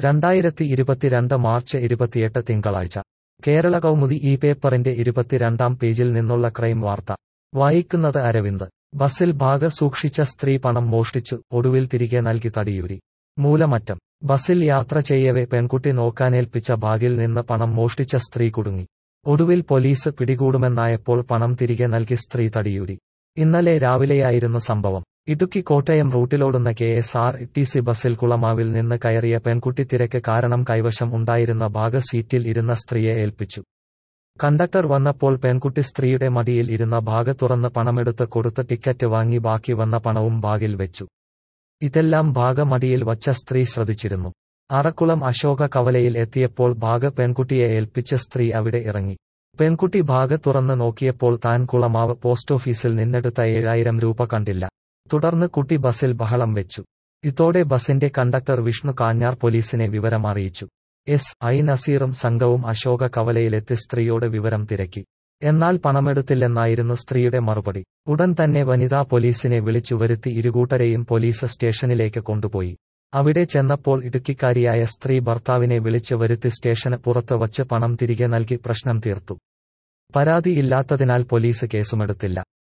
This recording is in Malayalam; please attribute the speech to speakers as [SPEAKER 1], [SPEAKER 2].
[SPEAKER 1] രണ്ടായിരത്തി ഇരുപത്തിരണ്ട് മാർച്ച് ഇരുപത്തിയെട്ട് തിങ്കളാഴ്ച കേരള കൗമുദി ഈ പേപ്പറിന്റെ ഇരുപത്തിരണ്ടാം പേജിൽ നിന്നുള്ള ക്രൈം വാർത്ത വായിക്കുന്നത് അരവിന്ദ് ബസിൽ ഭാഗ സൂക്ഷിച്ച സ്ത്രീ പണം മോഷ്ടിച്ചു ഒടുവിൽ തിരികെ നൽകി തടിയൂരി മൂലമറ്റം ബസിൽ യാത്ര ചെയ്യവെ പെൺകുട്ടി നോക്കാനേൽപ്പിച്ച ബാഗിൽ നിന്ന് പണം മോഷ്ടിച്ച സ്ത്രീ കുടുങ്ങി ഒടുവിൽ പോലീസ് പിടികൂടുമെന്നായപ്പോൾ പണം തിരികെ നൽകി സ്ത്രീ തടിയൂരി ഇന്നലെ രാവിലെയായിരുന്നു സംഭവം ഇടുക്കി കോട്ടയം റൂട്ടിലോടുന്ന K S R T C ബസിൽ കുളമാവിൽ നിന്ന് കയറിയ പെൺകുട്ടി തിരക്ക് കാരണം കൈവശം ഉണ്ടായിരുന്ന ഭാഗ സീറ്റിൽ ഇരുന്ന സ്ത്രീയെ ഏൽപ്പിച്ചു കണ്ടക്ടർ വന്നപ്പോൾ പെൺകുട്ടി സ്ത്രീയുടെ മടിയിൽ ഇരുന്ന ഭാഗ തുറന്ന് പണമെടുത്ത് കൊടുത്ത് ടിക്കറ്റ് വാങ്ങി ബാക്കി വന്ന പണവും ബാഗിൽ വെച്ചു ഇതെല്ലാം ഭാഗ മടിയിൽ വച്ച സ്ത്രീ ശ്രദ്ധിച്ചിരുന്നു അറക്കുളം അശോക കവലയിൽ എത്തിയപ്പോൾ ഭാഗ പെൺകുട്ടിയെ ഏൽപ്പിച്ച സ്ത്രീ അവിടെ ഇറങ്ങി പെൺകുട്ടി ഭാഗ തുറന്ന് നോക്കിയപ്പോൾ താൻ കുളമാവ് പോസ്റ്റ് ഓഫീസിൽ നിന്നെടുത്ത ഏഴായിരം രൂപ കണ്ടില്ല തുടർന്ന് കുട്ടി ബസിൽ ബഹളം വെച്ചു ഇതോടെ ബസിന്റെ കണ്ടക്ടർ വിഷ്ണു കാഞ്ഞാർ പോലീസിനെ വിവരം അറിയിച്ചു എസ് ഐ നസീറും സംഘവും അശോക കവലയിലെത്തി സ്ത്രീയോട് വിവരം തിരക്കി എന്നാൽ പണമെടുത്തില്ലെന്നായിരുന്നു സ്ത്രീയുടെ മറുപടി ഉടൻ തന്നെ വനിതാ പോലീസിനെ വിളിച്ചു വരുത്തി ഇരുകൂട്ടരെയും പോലീസ് സ്റ്റേഷനിലേക്ക് കൊണ്ടുപോയി അവിടെ ചെന്നപ്പോൾ ഇടുക്കിക്കാരിയായ സ്ത്രീ ഭർത്താവിനെ വിളിച്ചു വരുത്തി സ്റ്റേഷന് പുറത്ത് വച്ച് പണം തിരികെ നൽകി പ്രശ്നം തീർത്തു പരാതിയില്ലാത്തതിനാൽ പോലീസ് കേസുമെടുത്തില്ല